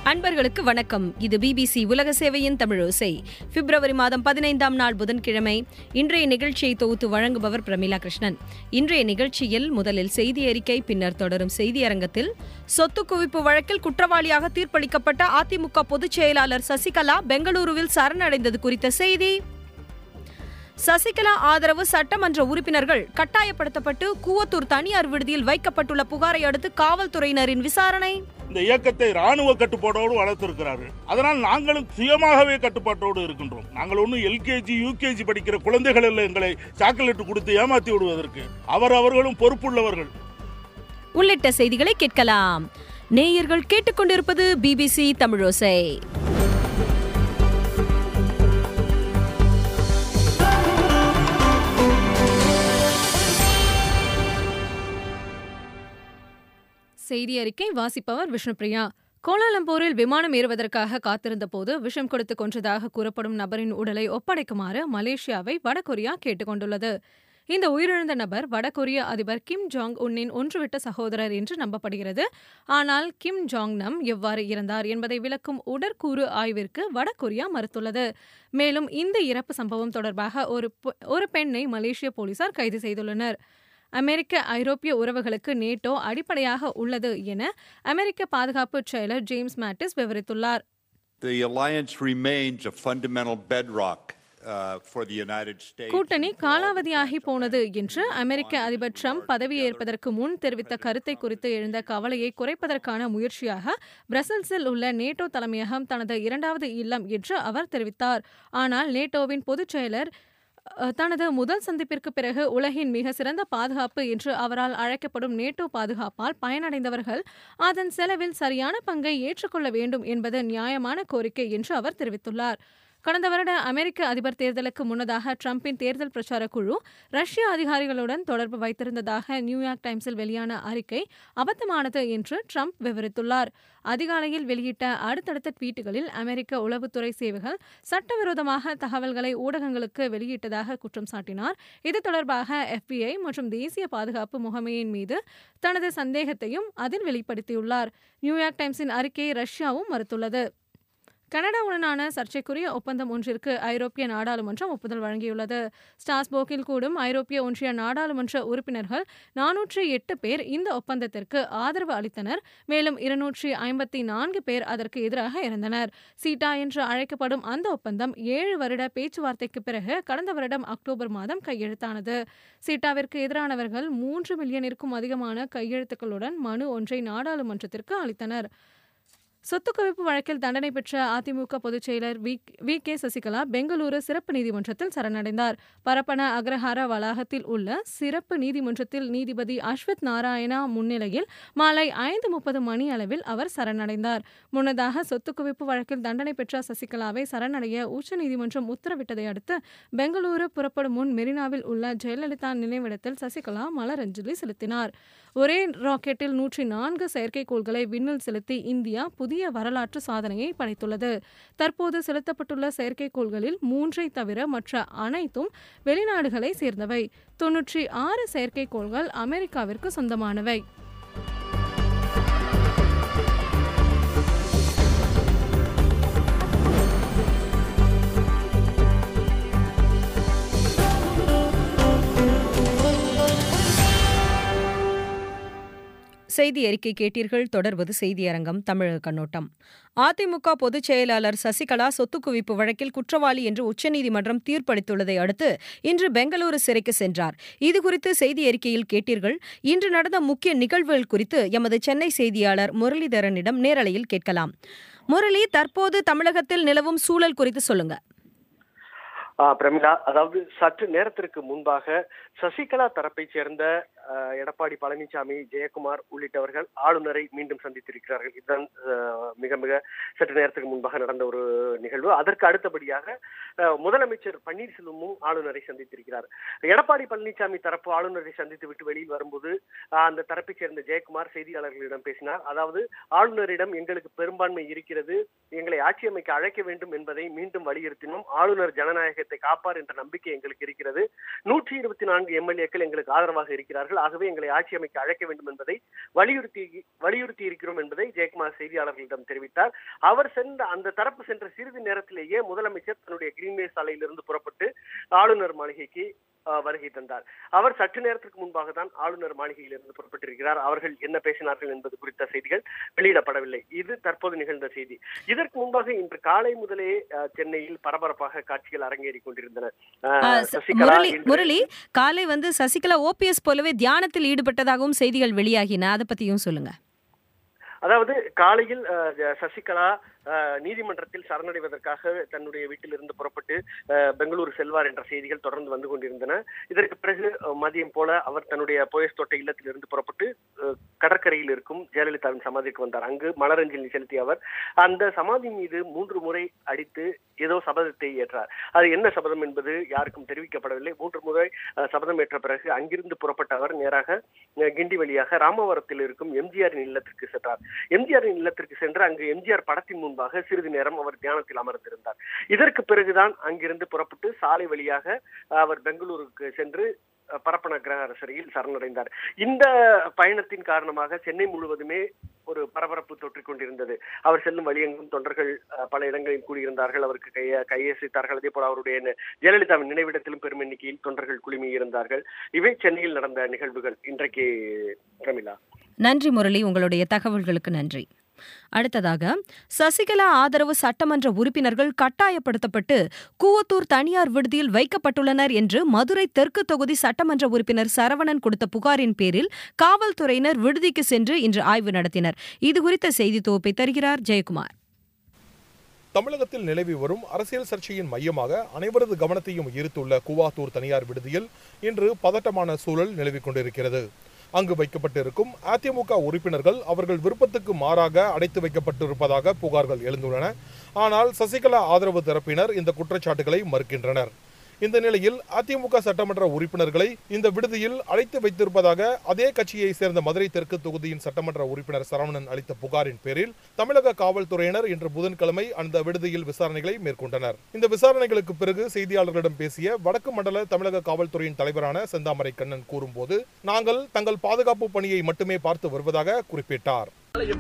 அன்பர்களுக்கு வணக்கம் இது பிபிசி உலக சேவையின் தமிழோசை பிப்ரவரி மாதம் பதினைந்தாம் நாள் புதன்கிழமை இன்றைய நிகழ்ச்சியை தொகுத்து வழங்குபவர் பிரமிளா கிருஷ்ணன் இன்றைய நிகழ்ச்சியில் முதலில் செய்தி அறிக்கை பின்னர் தொடரும் செய்தி அரங்கத்தில் சொத்து குவிப்பு வழக்கில் குற்றவாளியாக தீர்ப்பளிக்கப்பட்ட அதிமுக பொதுச் செயலாளர் சசிகலா பெங்களூருவில் சரணடைந்தது குறித்த செய்தி சசிகலா ஆதரவு சட்டமன்ற உறுப்பினர்கள் கட்டாயப்படுத்தப்பட்டு கூவத்தூர் தனியார் விடுதியில் வைக்கப்பட்டுள்ள புகாரை அடுத்து காவல்துறையினரின் விசாரணை இந்த இயக்கத்தை ராணுவ கட்டுப்பாட்டோடு வளர்த்திருக்கிறார்கள் அதனால் நாங்களும் சுயமாகவே கட்டுப்பாட்டோடு இருக்கின்றோம் நாங்கள் ஒன்றும் எல்கேஜி யூகேஜி படிக்கிற குழந்தைகள் இல்லை எங்களை சாக்லேட் கொடுத்து ஏமாத்தி விடுவதற்கு அவர் அவர்களும் பொறுப்புள்ளவர்கள் உள்ளிட்ட செய்திகளை கேட்கலாம் நேயர்கள் கேட்டுக்கொண்டிருப்பது பிபிசி தமிழோசை செய்தி அறிக்கை வாசிப்பவர் விஷ்ணுபிரியா கோலாலம்பூரில் விமானம் ஏறுவதற்காக காத்திருந்த போது விஷம் கொடுத்து கொன்றதாக கூறப்படும் நபரின் உடலை ஒப்படைக்குமாறு மலேசியாவை வடகொரியா கேட்டுக்கொண்டுள்ளது இந்த உயிரிழந்த நபர் வடகொரிய அதிபர் கிம் ஜாங் உன்னின் ஒன்றுவிட்ட சகோதரர் என்று நம்பப்படுகிறது ஆனால் கிம் ஜாங் நம் எவ்வாறு இறந்தார் என்பதை விளக்கும் உடற்கூறு ஆய்விற்கு வடகொரியா மறுத்துள்ளது மேலும் இந்த இறப்பு சம்பவம் தொடர்பாக ஒரு பெ- ஒரு பெண்ணை மலேசிய போலீசார் கைது செய்துள்ளனர் அமெரிக்க ஐரோப்பிய உறவுகளுக்கு நேட்டோ அடிப்படையாக உள்ளது என அமெரிக்க பாதுகாப்பு செயலர் ஜேம்ஸ் மேட்டிஸ் விவரித்துள்ளார் The alliance remains a fundamental bedrock uh, for the United States. கூட்டணி காலாவதியாகி போனது என்று அமெரிக்க அதிபர் ட்ரம்ப் பதவியேற்பதற்கு முன் தெரிவித்த கருத்தை குறித்து எழுந்த கவலையை குறைப்பதற்கான முயற்சியாக பிரசல்ஸில் உள்ள நேட்டோ தலைமையகம் தனது இரண்டாவது இல்லம் என்று அவர் தெரிவித்தார் ஆனால் நேட்டோவின் பொதுச் செயலர் அஹ், தனது முதல் சந்திப்பிற்கு பிறகு உலகின் மிக சிறந்த பாதுகாப்பு என்று அவரால் அழைக்கப்படும் நேட்டோ பாதுகாப்பால் பயனடைந்தவர்கள் அதன் செலவில் சரியான பங்கை ஏற்றுக்கொள்ள வேண்டும் என்பது நியாயமான கோரிக்கை என்று அவர் தெரிவித்துள்ளார் கடந்த வருட அமெரிக்க அதிபர் தேர்தலுக்கு முன்னதாக ட்ரம்பின் தேர்தல் பிரச்சார குழு ரஷ்ய அதிகாரிகளுடன் தொடர்பு வைத்திருந்ததாக நியூயார்க் டைம்ஸில் வெளியான அறிக்கை அபத்தமானது என்று ட்ரம்ப் விவரித்துள்ளார் அதிகாலையில் வெளியிட்ட அடுத்தடுத்த ட்வீட்டுகளில் அமெரிக்க உளவுத்துறை சேவைகள் சட்டவிரோதமாக தகவல்களை ஊடகங்களுக்கு வெளியிட்டதாக குற்றம் சாட்டினார் இது தொடர்பாக FBI மற்றும் தேசிய பாதுகாப்பு முகமையின் மீது தனது சந்தேகத்தையும் அதில் வெளிப்படுத்தியுள்ளார் நியூயார்க் டைம்ஸின் அறிக்கையை ரஷ்யாவும் மறுத்துள்ளது கனடாவுடனான சர்ச்சைக்குரிய ஒப்பந்தம் ஒன்றிற்கு ஐரோப்பிய நாடாளுமன்றம் ஒப்புதல் வழங்கியுள்ளது ஸ்டாஸ்போக்கில் கூடும் ஐரோப்பிய ஒன்றிய நாடாளுமன்ற உறுப்பினர்கள் நானூற்றி எட்டு பேர் இந்த ஒப்பந்தத்திற்கு ஆதரவு அளித்தனர் மேலும் இருநூற்றி ஐம்பத்தி நான்கு பேர் அதற்கு எதிராக இருந்தனர் சீட்டா என்று அழைக்கப்படும் அந்த ஒப்பந்தம் ஏழு வருட பேச்சுவார்த்தைக்கு பிறகு கடந்த வருடம் அக்டோபர் மாதம் கையெழுத்தானது சீட்டாவிற்கு எதிரானவர்கள் மூன்று மில்லியனிற்கும் அதிகமான கையெழுத்துக்களுடன் மனு ஒன்றை நாடாளுமன்றத்திற்கு அளித்தனர் சொத்து குவிப்பு வழக்கில் தண்டனை பெற்ற அதிமுக பொதுச் செயலர் V V K Sasikala Bengaluru சிறப்பு நீதிமன்றத்தில் சரணடைந்தார் பரப்பன அக்ரஹார வளாகத்தில் உள்ள சிறப்பு நீதிமன்றத்தில் நீதிபதி அஸ்வத் நாராயணா முன்னிலையில் மாலை ஐந்து முப்பது மணி அளவில் அவர் சரணடைந்தார் முன்னதாக சொத்து குவிப்பு வழக்கில் தண்டனை பெற்ற சசிகலாவை சரணடைய உச்சநீதிமன்றம் உத்தரவிட்டதை அடுத்து பெங்களூரு புறப்படும் முன் மெரினாவில் உள்ள ஜெயலலிதா நினைவிடத்தில் சசிகலா மலரஞ்சலி செலுத்தினார் ஒரே ராக்கெட்டில் நூற்றி நான்கு செயற்கைக்கோள்களை விண்ணில் செலுத்தி இந்தியா புதிய வரலாற்று சாதனையை படைத்துள்ளது தற்போது செலுத்தப்பட்டுள்ள செயற்கைக்கோள்களில் மூன்றை தவிர மற்ற அனைத்தும் வெளிநாடுகளை சேர்ந்தவை தொன்னூற்றி ஆறு செயற்கைக்கோள்கள் அமெரிக்காவிற்கு சொந்தமானவை செய்தி அறிக்கை கேட்டீர்கள் தொடர்வது செய்தியரங்கம் தமிழக கண்ணோட்டம் அதிமுக பொதுச் செயலாளர் சசிகலா சொத்து குவிப்பு வழக்கில் குற்றவாளி என்று உச்சநீதிமன்றம் தீர்ப்பளித்துள்ளதை அடுத்து இன்று பெங்களூரு சிறைக்கு சென்றார் இதுகுறித்து செய்தி அறிக்கையில் கேட்டீர்கள் இன்று நடந்த முக்கிய நிகழ்வுகள் குறித்து எமது சென்னை செய்தியாளர் முரளிதரனிடம் நேரலையில் கேட்கலாம் முரளி தற்போது தமிழகத்தில் நிலவும் சூழல் குறித்து சொல்லுங்க ஆ, பிரமிளா அதாவது சற்று நேரத்திற்கு முன்பாக சசிகலா தரப்பைச் சேர்ந்த ஆ, எடப்பாடி பழனிசாமி ஜெயக்குமார் உள்ளிட்டவர்கள் ஆளுநரை மீண்டும் சந்தித்திருக்கிறார்கள் இதுதான் ஆ, மிக மிக சற்று நேரத்துக்கு முன்பாக நடந்த ஒரு நிகழ்வு அதற்கு அடுத்தபடியாக ஆ, முதலமைச்சர் பன்னீர்செல்வமும் ஆளுநரை சந்தித்திருக்கிறார் எடப்பாடி பழனிசாமி தரப்பு ஆளுநரை சந்தித்து விட்டு வெளியில் வரும்போது ஆ, அந்த தரப்பைச் சேர்ந்த ஜெயக்குமார் செய்தியாளர்களிடம் பேசினார் அதாவது ஆளுநரிடம் எங்களுக்கு பெரும்பான்மை இருக்கிறது எங்களை ஆட்சி அமைக்க அழைக்க வேண்டும் என்பதை மீண்டும் வலியுறுத்தினோம் ஆளுநர் ஜனநாயகத்தை காப்பார் என்ற நம்பிக்கை எங்களுக்கு இருக்கிறது நூற்றி இருபத்தி நான்கு எம்எல்ஏக்கள் எங்களுக்கு ஆதரவாக இருக்கிறார்கள் இருக்கிறார்கள் ஆகவே எங்களை ஆட்சி அமைக்க அழைக்க வேண்டும் என்பதை வலியுறுத்தி வலியுறுத்தி இருக்கிறோம் என்பதை ஜெயக்குமார் செய்தியாளர்களிடம் தெரிவித்தார் அவர் சென்ற அந்த தரப்பு சென்ற சிறிது நேரத்திலேயே முதலமைச்சர் தன்னுடைய கிரீன்வே சாலையிலிருந்து புறப்பட்டு ஆளுநர் மாளிகைக்கு அஹ், வருகை தந்தார் அவர் சற்று நேரத்திற்கு முன்பாக தான் ஆளுநர் மாளிகையிலிருந்து புறப்பட்டிருக்கிறார் அவர்கள் என்ன பேசினார்கள் என்பது குறித்த செய்திகள் வெளியிடப்படவில்லை இது தற்போது நிகழ்ந்த செய்தி இதற்கு முன்பாக இன்று காலை முதலே அஹ், சென்னையில் பரபரப்பாக காட்சிகள் அரங்கேறி கொண்டிருந்தன அஹ், ஆ, ச- சசிகலா முரளி இன்று- முரளி காலை வந்து சசிகலா ஓபிஎஸ் போலவே தியானத்தில் ஈடுபட்டதாகவும் செய்திகள் வெளியாகின அதை பத்தியும் சொல்லுங்க அதாவது காலையில் அஹ், ஜ- சசிகலா அஹ், நீதிமன்றத்தில் சரணடைவதற்காக தன்னுடைய வீட்டிலிருந்து புறப்பட்டு அஹ், பெங்களூரு செல்வார் என்ற செய்திகள் தொடர்ந்து வந்து கொண்டிருந்தன இதற்கு பிறகு அஹ், மதியம் போல அவர் தன்னுடைய போயஸ் தோட்ட இல்லத்திலிருந்து புறப்பட்டு அஹ், கடற்கரையில் இருக்கும் ஜெயலலிதாவின் சமாதிக்கு வந்தார் அங்கு மலரஞ்சலி செலுத்திய அவர் அந்த சமாதி மீது மூன்று முறை அடித்து ஏதோ சபதத்தை ஏற்றார் அது என்ன சபதம் என்பது யாருக்கும் தெரிவிக்கப்படவில்லை மூன்று முறை அஹ், சபதம் ஏற்ற பிறகு அங்கிருந்து புறப்பட்ட அவர் நேராக அஹ், கிண்டி வழியாக ராமவரத்தில் இருக்கும் எம்ஜிஆரின் இல்லத்திற்கு சென்றார் எம்ஜிஆரின் இல்லத்திற்கு சென்று அங்கு எம்ஜிஆர் படத்தின் முன்பாக சிறிது நேரம் அவர் தியானத்தில் அமர்ந்திருந்தார் இதற்கு பிறகுதான் அங்கிருந்து புறப்பட்டு சாலை வழியாக அஹ், அவர் பெங்களூருக்கு சென்று அஹ், பரப்பன கிரக சிறையில் சரணடைந்தார் இந்த பயணத்தின் காரணமாக சென்னை முழுவதுமே ஒரு பரபரப்பு தொற்றிக் கொண்டிருந்தது அவர் செல்லும் வழியெங்கும் தொண்டர்கள் அஹ், பல இடங்களில் கூடியிருந்தார்கள் அவருக்கு கைய கையசித்தார்கள் அதே போல அவருடைய நி- ஜெயலலிதாவின் நினைவிடத்திலும் பெரும் எண்ணிக்கையில் தொண்டர்கள் குழுமி இருந்தார்கள் இவை சென்னையில் நடந்த நிகழ்வுகள் இன்றைக்கு பிரமிளா நன்றி முரளி உங்களுடைய தகவல்களுக்கு நன்றி அடுத்ததாக சசிகலா ஆதரவு சட்டமன்ற உறுப்பினர்கள் கட்டாயப்படுத்தப்பட்டு கூவத்தூர் தனியார் விடுதியில் வைக்கப்பட்டுள்ளனர் என்று மதுரை தெற்கு தொகுதி சட்டமன்ற உறுப்பினர் சரவணன் கொடுத்த புகாரின் பேரில் காவல்துறையினர் விடுதிக்கு சென்று இன்று ஆய்வு நடத்தினர் இதுகுறித்த செய்தி தொகுப்பை தருகிறார் ஜெயக்குமார் தமிழகத்தில் நிலவி வரும் அரசியல் சர்ச்சையின் மையமாக அனைவரது கவனத்தையும் ஈர்த்துள்ள கூவாத்தூர் தனியார் விடுதியில் இன்று பதட்டமான சூழல் நிலவிக் கொண்டிருக்கிறது அங்கு வைக்கப்பட்டிருக்கும் அதிமுக உறுப்பினர்கள் அவர்கள் விருப்பத்துக்கு மாறாக அடைத்து வைக்கப்பட்டிருப்பதாக புகார்கள் எழுந்துள்ளன ஆனால் சசிகலா ஆதரவு தரப்பினர் இந்த குற்றச்சாட்டுகளை மறுக்கின்றனர் இந்த நிலையில் அதிமுக சட்டமன்ற உறுப்பினர்களை இந்த விடுதியில் அழைத்து வைத்திருப்பதாக அதே கட்சியை சேர்ந்த மதுரை தெற்கு தொகுதியின் சட்டமன்ற உறுப்பினர் சரவணன் அளித்த புகாரின் பேரில் தமிழக காவல்துறையினர் இன்று புதன்கிழமை அந்த விடுதியில் விசாரணைகளை மேற்கொண்டனர் இந்த விசாரணைகளுக்கு பிறகு செய்தியாளர்களிடம் பேசிய வடக்கு மண்டல தமிழக காவல்துறையின் தலைவரான செந்தாமரை கண்ணன் கூறும்போது நாங்கள் தங்கள் பாதுகாப்பு பணியை மட்டுமே பார்த்து வருவதாக குறிப்பிட்டார்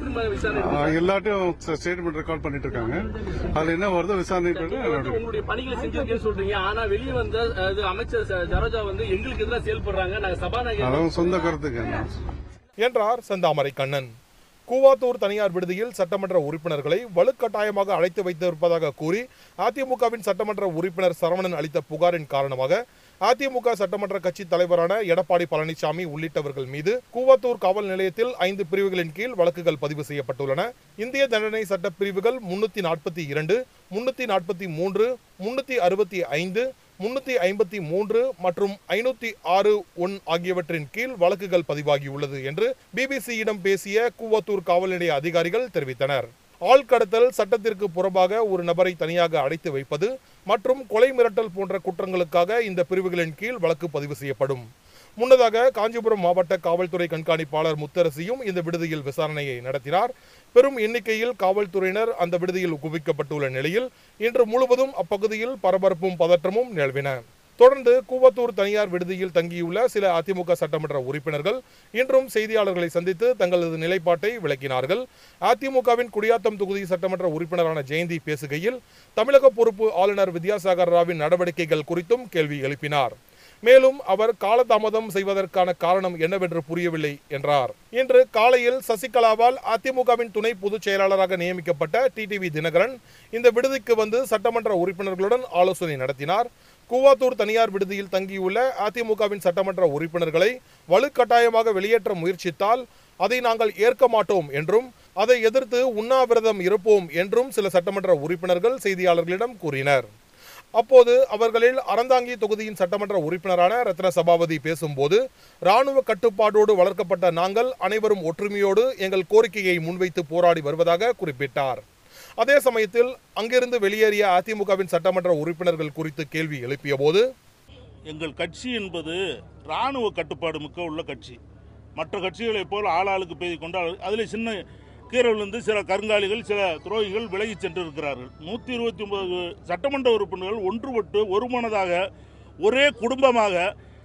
ஆஹ் எல்லாத்தையும் ஸ்டேட்மெண்ட் ரெக்கார்ட் பண்ணிட்டு இருக்காங்க அதுல என்ன வருதோ விசாரணை பண்ணி நடவடிக்கை. உங்களுடைய பணிகளை செஞ்சிருக்கேன்னு சொல்றீங்க ஆனா வெளியே வந்த அஹ், இது அமைச்சர் ச- ஜரோஜா வந்து எங்களுக்கு எதிராக செயல்படுறாங்க நாங்க சபாநாயகர் அவங்க சொந்த கருத்துக்கு என்ன என்றார் செந்தாமரை கண்ணன் கூவாத்தூர் தனியார் விடுதியில் சட்டமன்ற உறுப்பினர்களை வலுக்கட்டாயமாக அழைத்து வைத்திருப்பதாக கூறி அதிமுகவின் சட்டமன்ற உறுப்பினர் சரவணன் அளித்த புகாரின் காரணமாக அதிமுக சட்டமன்ற கட்சி தலைவரான எடப்பாடி பழனிசாமி உள்ளிட்டவர்கள் மீது கூவாத்தூர் காவல் நிலையத்தில் ஐந்து பிரிவுகளின் கீழ் வழக்குகள் பதிவு செய்யப்பட்டுள்ளன இந்திய தண்டனை சட்ட பிரிவுகள் முன்னூத்தி நாற்பத்தி இரண்டு முன்னூத்தி நாற்பத்தி மூன்று முன்னூத்தி அறுபத்தி ஐந்து முன்னூத்தி ஐம்பத்தி மூன்று மற்றும் ஐநூத்தி ஆறு ஒன் ஆகியவற்றின் கீழ் வழக்குகள் பதிவாகியுள்ளது என்று பிபிசியிடம் பேசிய கூவத்தூர் காவல் நிலைய அதிகாரிகள் தெரிவித்தனர் ஆள்கடத்தல் சட்டத்திற்கு புறம்பாக ஒரு நபரை தனியாக அடைத்து வைப்பது மற்றும் கொலை மிரட்டல் போன்ற குற்றங்களுக்காக இந்த பிரிவுகளின் கீழ் வழக்கு பதிவு செய்யப்படும் முன்னதாக காஞ்சிபுரம் மாவட்ட காவல்துறை கண்காணிப்பாளர் முத்தரசியும் இந்த விடுதியில் விசாரணையை நடத்தினார் பெரும் எண்ணிக்கையில் காவல்துறையினர் அந்த விடுதியில் குவிக்கப்பட்டுள்ள நிலையில் இன்று முழுவதும் அப்பகுதியில் பரபரப்பும் பதற்றமும் நிலவின தொடர்ந்து கூவத்தூர் தனியார் விடுதியில் தங்கியுள்ள சில அதிமுக சட்டமன்ற உறுப்பினர்கள் இன்றும் செய்தியாளர்களை சந்தித்து தங்களது நிலைப்பாட்டை விளக்கினார்கள் அதிமுகவின் குடியாத்தம் தொகுதி சட்டமன்ற உறுப்பினரான ஜெயந்தி பேசுகையில் தமிழக பொறுப்பு ஆளுநர் வித்யாசாகர் ராவின் நடவடிக்கைகள் குறித்தும் கேள்வி எழுப்பினார் மேலும் அவர் காலதாமதம் செய்வதற்கான காரணம் என்னவென்று புரியவில்லை என்றார் இன்று காலையில் சசிகலாவால் அதிமுகவின் துணை பொதுச் செயலாளராக நியமிக்கப்பட்ட டிடிவி தினகரன் இந்த விடுதிக்கு வந்து சட்டமன்ற உறுப்பினர்களுடன் ஆலோசனை நடத்தினார் கூவாத்தூர் தனியார் விடுதியில் தங்கியுள்ள அதிமுகவின் சட்டமன்ற உறுப்பினர்களை வலுக்கட்டாயமாக வெளியேற்ற முயற்சித்தால் அதை நாங்கள் ஏற்க மாட்டோம் என்றும் அதை எதிர்த்து உண்ணாவிரதம் இருப்போம் என்றும் சில சட்டமன்ற உறுப்பினர்கள் செய்தியாளர்களிடம் கூறினர் அப்போது அவர்களில் அறந்தாங்கி தொகுதியின் சட்டமன்ற உறுப்பினரான ரத்ன சபாபதி பேசும்போது ராணுவ கட்டுப்பாடோடு வளர்க்கப்பட்ட நாங்கள் அனைவரும் ஒற்றுமையோடு எங்கள் கோரிக்கையை முன்வைத்து போராடி வருவதாக குறிப்பிட்டார் அதே சமயத்தில் அங்கிருந்து வெளியேறிய அதிமுகவின் சட்டமன்ற உறுப்பினர்கள் குறித்து கேள்வி எழுப்பிய போது எங்கள் கட்சி என்பது இராணுவ கட்டுப்பாடு மிக்க உள்ள கட்சி மற்ற கட்சிகளைப் போல் ஆளாளுக்கு பெய்து கொண்டு அதில் சின்ன கீழே விழுந்து சில கருங்காலிகள் சில துரோகிகள் விலகி சென்றிருக்கிறார்கள் நூற்றி இருபத்தி ஒன்பது சட்டமன்ற உறுப்பினர்கள் ஒன்றுபட்டு ஒருமனதாக ஒரே குடும்பமாக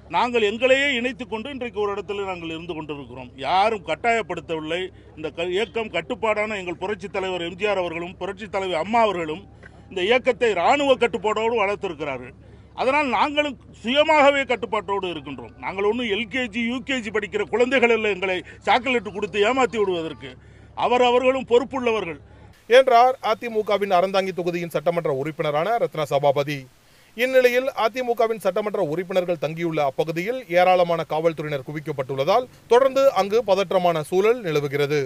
நாங்கள் எங்களையே இணைத்துக் கொண்டு இன்றைக்கு ஒரு இடத்துல நாங்கள் இருந்து கொண்டிருக்கிறோம் யாரும் கட்டாயப்படுத்தவில்லை இந்த க- இயக்கம் கட்டுப்பாடான எங்கள் புரட்சித் தலைவர் எம்ஜிஆர் அவர்களும் புரட்சித் தலைவர் அம்மா அவர்களும் இந்த இயக்கத்தை இராணுவ கட்டுப்பாடோடு வளர்த்திருக்கிறார்கள் அதனால் நாங்களும் சுயமாகவே கட்டுப்பாட்டோடு இருக்கின்றோம் நாங்கள் ஒன்றும் எல்கேஜி யூகேஜி படிக்கிற குழந்தைகள் இல்லை எங்களை சாக்லேட் கொடுத்து ஏமாற்றி விடுவதற்கு அவர் அவர்களும் பொறுப்புள்ளவர்கள் என்றார் அதிமுகவின் அறந்தாங்கி தொகுதியின் சட்டமன்ற உறுப்பினரான ரத்னா சபாபதி இந்நிலையில் அதிமுகவின் சட்டமன்ற உறுப்பினர்கள் தங்கியுள்ள அப்பகுதியில் ஏராளமான காவல்துறையினர் குவிக்கப்பட்டுள்ளதால் தொடர்ந்து அங்கு பதற்றமான சூழல் நிலவுகிறது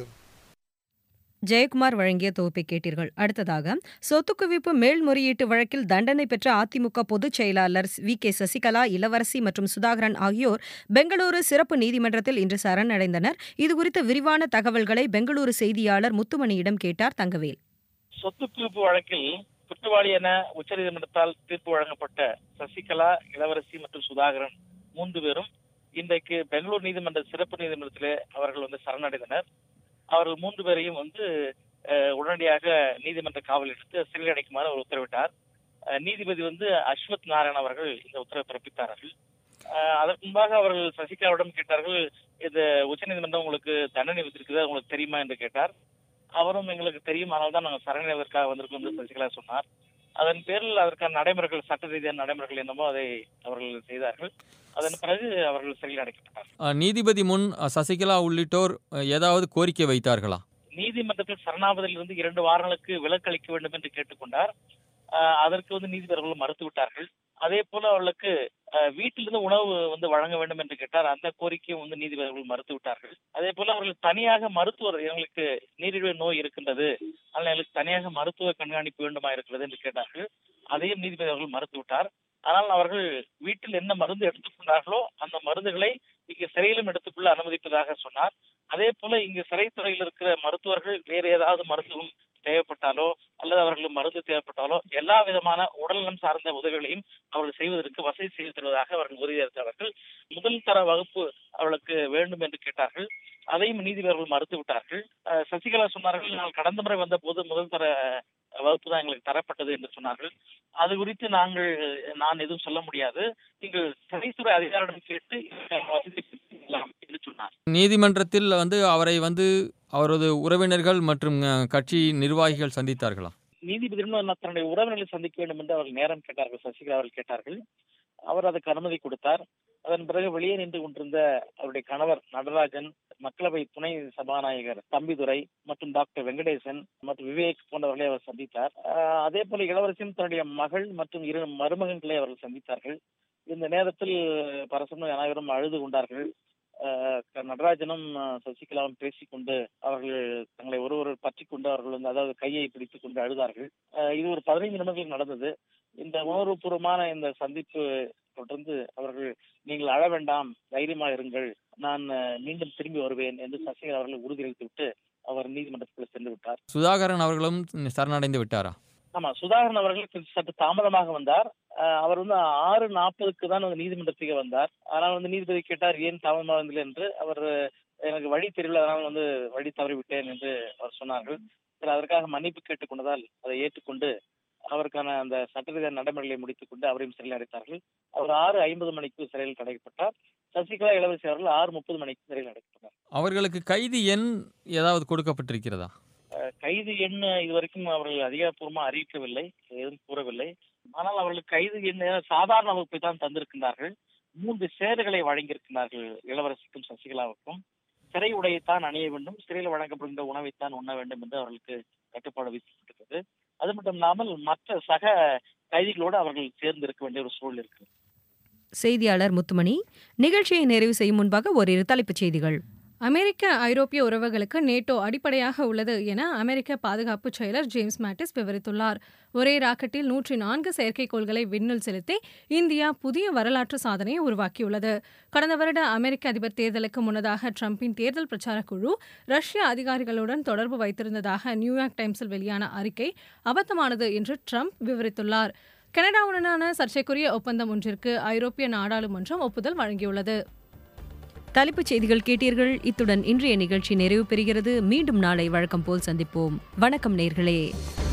ஜெயக்குமார் வழங்கிய தொகுப்பை கேட்டீர்கள் அடுத்ததாக சொத்து குவிப்பு மேல்முறையீட்டு வழக்கில் தண்டனை பெற்ற அதிமுக பொதுச் செயலாளர் வி கே சசிகலா இளவரசி மற்றும் சுதாகரன் ஆகியோர் பெங்களூரு சிறப்பு நீதிமன்றத்தில் இன்று சரணடைந்தனர் இதுகுறித்த விரிவான தகவல்களை பெங்களூரு செய்தியாளர் முத்துமணியிடம் கேட்டார் தங்கவேல் சொத்து குவிப்பு வழக்கில் குற்றவாளி என உச்சநீதிமன்றத்தால் தீர்ப்பு வழங்கப்பட்ட சசிகலா இளவரசி மற்றும் சுதாகரன் மூன்று பேரும் இன்றைக்கு பெங்களூர் நீதிமன்ற சிறப்பு நீதிமன்றத்திலே அவர்கள் வந்து சரணடைந்தனர் அவர்கள் மூன்று பேரையும் வந்து அஹ், உடனடியாக நீதிமன்ற காவல் எடுத்து சிறையில் அடைக்குமாறு அவர் உத்தரவிட்டார் அஹ், நீதிபதி வந்து அஸ்வத் நாராயண் அவர்கள் இந்த உத்தரவை பிறப்பித்தார்கள் அஹ், அதற்கு முன்பாக அவர்கள் சசிகலாவிடம் கேட்டார்கள் இது உச்சநீதிமன்றம் உங்களுக்கு தண்டனை விதித்திருக்குது அது உங்களுக்கு தெரியுமா என்று கேட்டார் அவரும் எங்களுக்கு தெரியும் ஆனால் தான் நாங்கள் சரணடைவதற்காக வந்திருக்கோம் என்று சசிகலா சொன்னார் அதன் பேரில் அதற்கான நடைமுறைகள் சட்ட ரீதியான நடைமுறைகள் என்னமோ அதை அவர்கள் செய்தார்கள் அதன் பிறகு அவர்கள் சிறையில் அடைக்கப்பட்டார் அஹ், நீதிபதி முன் அஹ், சசிகலா உள்ளிட்டோர் அஹ், ஏதாவது கோரிக்கை வைத்தார்களா நீதிமன்றத்தில் சரணாவதிலிருந்து இரண்டு வாரங்களுக்கு விலக்கு அளிக்க வேண்டும் என்று கேட்டுக்கொண்டார் ஆஹ் அதற்கு வந்து நீதிபதிகள் மறுத்து விட்டார்கள் அதே போல அவர்களுக்கு ஆஹ் வீட்டிலிருந்து உணவு வந்து வழங்க வேண்டும் என்று கேட்டார் அந்த கோரிக்கையும் வந்து நீதிபதிகள் மறுத்து விட்டார்கள் அதே போல அவர்கள் தனியாக மருத்துவர் எங்களுக்கு நீரிழிவு நோய் இருக்கின்றது அதனால் எங்களுக்கு தனியாக மருத்துவ கண்காணிப்பு வேண்டுமா இருக்கிறது என்று கேட்டார்கள் அதையும் நீதிபதி அவர்கள் மறுத்து விட்டார் ஆனால் அவர்கள் வீட்டில் என்ன மருந்து எடுத்துக்கொண்டார்களோ அந்த மருந்துகளை இங்கு சிறையிலும் எடுத்துக்கொள்ள அனுமதிப்பதாக சொன்னார் அதே போல இங்கு சிறைத்துறையில் இருக்கிற மருத்துவர்கள் வேறு ஏதாவது மருத்துவம் தேவைப்பட்டாலோ அல்லது அவர்களுக்கு மருந்து தேவைப்பட்டாலோ எல்லா விதமான உடல்நலம் சார்ந்த உதவிகளையும் அவர்கள் செய்வதற்கு வசதி செய்து தருவதாக அவர்கள் உறுதியளித்தார்கள் முதல் தர வகுப்பு அவர்களுக்கு வேண்டும் என்று கேட்டார்கள் அதையும் நீதிபதிகள் மறுத்து விட்டார்கள் அஹ் சசிகலா சொன்னார்கள் நான் கடந்த முறை வந்த போது முதல் தர வகுப்பு தான் எங்களுக்கு தரப்பட்டது என்று சொன்னார்கள் அது குறித்து நாங்கள் நான் எதுவும் சொல்ல முடியாது நீங்கள் சிறைத்துறை அதிகாரிடம் கேட்டு இதற்கான வசதி பெற்றுக்கொள்ளலாம் என்று சொன்னார் நீதிமன்றத்தில் வந்து அவரை வந்து அவரது உறவினர்கள் மற்றும் அஹ், கட்சி நிர்வாகிகள் சந்தித்தார்களா நீதிபதியிடம் நான் தன்னுடைய உறவினர்களை சந்திக்க வேண்டும் என்று அவர்கள் நேரம் கேட்டார்கள் சசிகலா அவர்கள் கேட்டார்கள் அவர் அதுக்கு அனுமதி கொடுத்தார் அதன் பிறகு வெளியே நின்று கொண்டிருந்த அவருடைய கணவர் நடராஜன் மக்களவை துணை சபாநாயகர் தம்பிதுரை மற்றும் டாக்டர் வெங்கடேசன் மற்றும் விவேக் போன்றவர்களை அவர் சந்தித்தார் ஆஹ் அதே போல இளவரசியும் தன்னுடைய மகள் மற்றும் இரு மருமகன்களை அவர்கள் சந்தித்தார்கள் இந்த நேரத்தில் பரசனும் அனைவரும் அழுது கொண்டார்கள் ஆஹ் நடராஜனும் ஆஹ் சசிகலாவும் பேசிக்கொண்டு அவர்கள் தங்களை ஒருவர் பற்றி கொண்டு அவர்கள் வந்து அதாவது கையை பிடித்துக் கொண்டு அழுதார்கள் ஆஹ் இது ஒரு பதினைந்து நிமிடங்கள் நடந்தது இந்த உணர்வுபூர்வமான இந்த சந்திப்பு தொடர்ந்து அவர்கள் நீங்கள் அழ வேண்டாம் தைரியமா இருங்கள் நான் ஆஹ் மீண்டும் திரும்பி வருவேன் என்று சசிகலா அவர்களை உறுதியளித்து விட்டு அவர் நீதிமன்றத்தில் சென்று விட்டார் சுதாகரன் அவர்களும் சரணடைந்து விட்டாரா ஆமா சுதாகரன் அவர்கள் கொஞ்சம் சற்று தாமதமாக வந்தார் ஆஹ் அவர் வந்து ஆறு நாற்பதுக்கு தான் வந்து நீதிமன்றத்துக்கு வந்தார் ஆனால் வந்து நீதிபதி கேட்டார் ஏன் தாமதமாக வந்தீர்கள் என்று அவர் எனக்கு வழி தெரியல அதனால் வந்து வழி தவறி விட்டேன் என்று அவர் சொன்னார்கள் சரி அதற்காக மன்னிப்பு கேட்டுக்கொண்டதால் அதை ஏற்றுக்கொண்டு அவருக்கான அந்த சட்டரீதியான நடைமுறைகளை முடித்துக் கொண்டு அவரையும் சிறையில் அடைத்தார்கள் அவர் ஆறு ஐம்பது மணிக்கு சிறையில் அடைக்கப்பட்டார் சசிகலா இளவரசி அவர்கள் ஆறு முப்பது மணிக்கு சிறையில் அடைக்கப்பட்டார் அவர்களுக்கு கைது எண் ஏதாவது கொடுக்கப்பட்டிருக்கிறதா அஹ் கைது எண் இதுவரைக்கும் அவர்கள் அதிகாரப்பூர்வமா அறிவிக்கவில்லை எதுவும் கூறவில்லை ஆனால் அவர்களுக்கு கைது எண் சாதாரண வகுப்பை தான் தந்திருக்கின்றார்கள் மூன்று சேறுகளை வழங்கியிருக்கிறார்கள் இளவரசிக்கும் சசிகலாவுக்கும் சிறை உடையைத்தான் அணிய வேண்டும் சிறையில் வழங்கப்படுகின்ற உணவைத்தான் உண்ண வேண்டும் என்று அவர்களுக்கு கட்டுப்பாடு விதிக்கப்பட்டிருக்கிறது அது மட்டும் இல்லாமல் மற்ற சக கைதிகளோடு அவர்கள் சேர்ந்து இருக்க வேண்டிய ஒரு சூழல் இருக்கு செய்தியாளர் முத்துமணி நிகழ்ச்சியை நிறைவு செய்யும் முன்பாக ஓரிரு தலைப்புச் செய்திகள் அமெரிக்க ஐரோப்பிய உறவுகளுக்கு நேட்டோ அடிப்படையாக உள்ளது என அமெரிக்க பாதுகாப்பு செயலர் ஜேம்ஸ் மேட்டிஸ் விவரித்துள்ளார் ஒரே ராக்கெட்டில் நூற்றி நான்கு செயற்கைக்கோள்களை விண்ணில் செலுத்தி இந்தியா புதிய வரலாற்று சாதனையை உருவாக்கியுள்ளது கடந்த வருட அமெரிக்க அதிபர் தேர்தலுக்கு முன்னதாக ட்ரம்பின் தேர்தல் பிரச்சார குழு ரஷ்ய அதிகாரிகளுடன் தொடர்பு வைத்திருந்ததாக நியூயார்க் டைம்ஸில் வெளியான அறிக்கை அபத்தமானது என்று ட்ரம்ப் விவரித்துள்ளார் கனடாவுடனான சர்ச்சைக்குரிய ஒப்பந்தம் ஒன்றிற்கு ஐரோப்பிய நாடாளுமன்றம் ஒப்புதல் வழங்கியுள்ளது தலைப்புச் செய்திகள் கேட்டீர்கள் இத்துடன் இன்றைய நிகழ்ச்சி நிறைவு பெறுகிறது மீண்டும் நாளை வழக்கம் போல் சந்திப்போம் வணக்கம் நேர்களே